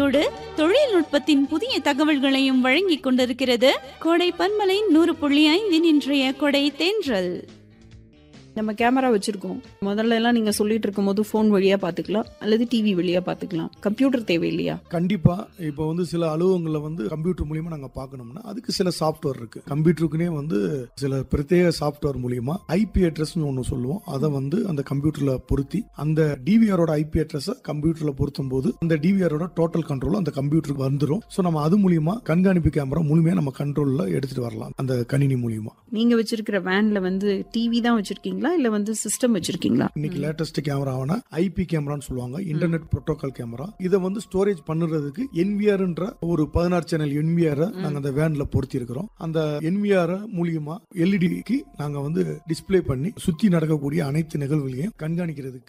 செய்திகளோடு தொழில்நுட்பத்தின் புதிய தகவல்களையும் வழங்கிக் கொண்டிருக்கிறது கோடை பன்மலை நூறு புள்ளி ஐந்தின் இன்றைய கொடை தென்றல் நம்ம கேமரா வச்சிருக்கோம் முதல்ல எல்லாம் நீங்க சொல்லிட்டு இருக்கும்போது ஃபோன் வழியா பாத்துக்கலாம் அல்லது டிவி வழியா பாத்துக்கலாம் கம்ப்யூட்டர் தேவை இல்லையா கண்டிப்பா இப்போ வந்து சில அலுவலகங்களில் வந்து கம்ப்யூட்டர் மூலியமா நாங்க பார்க்கணும்னா அதுக்கு சில சாஃப்ட்வேர் இருக்கு கம்ப்யூட்டருக்குனே வந்து சில பிரத்யேக சாஃப்ட்வேர் மூலியமா ஐபி அட்ரஸ்னு ஒன்று சொல்லுவோம் அதை வந்து அந்த கம்ப்யூட்டர்ல பொருத்தி அந்த டிவிஆரோட ஐபி அட்ரஸை கம்ப்யூட்டர்ல பொருத்தும் போது அந்த டிவிஆரோட டோட்டல் கண்ட்ரோல் அந்த கம்ப்யூட்டருக்கு வந்துடும் ஸோ நம்ம அது மூலியமா கண்காணிப்பு கேமரா முழுமையா நம்ம கண்ட்ரோல்ல எடுத்துட்டு வரலாம் அந்த கணினி மூலியமா நீங்க வச்சிருக்கிற வேன்ல வந்து டிவி தான் வச்சிருக்கீங்களா இல்ல வந்து சிஸ்டம் வச்சிருக்கீங்களா இன்னைக்கு லேட்டஸ்ட் கேமராவான ஐபி கேமரான்னு சொல்லுவாங்க இன்டர்நெட் புரோட்டோகால் கேமரா இதை வந்து ஸ்டோரேஜ் பண்ணுறதுக்கு என்விஆர்ன்ற ஒரு பதினாறு சேனல் என்விஆர் நாங்க அந்த வேன்ல பொருத்தி இருக்கிறோம் அந்த என்விஆர் மூலியமா எல்இடிக்கு நாங்க வந்து டிஸ்ப்ளே பண்ணி சுத்தி நடக்கக்கூடிய அனைத்து நிகழ்வுகளையும் கண்காணிக்கிறதுக்கு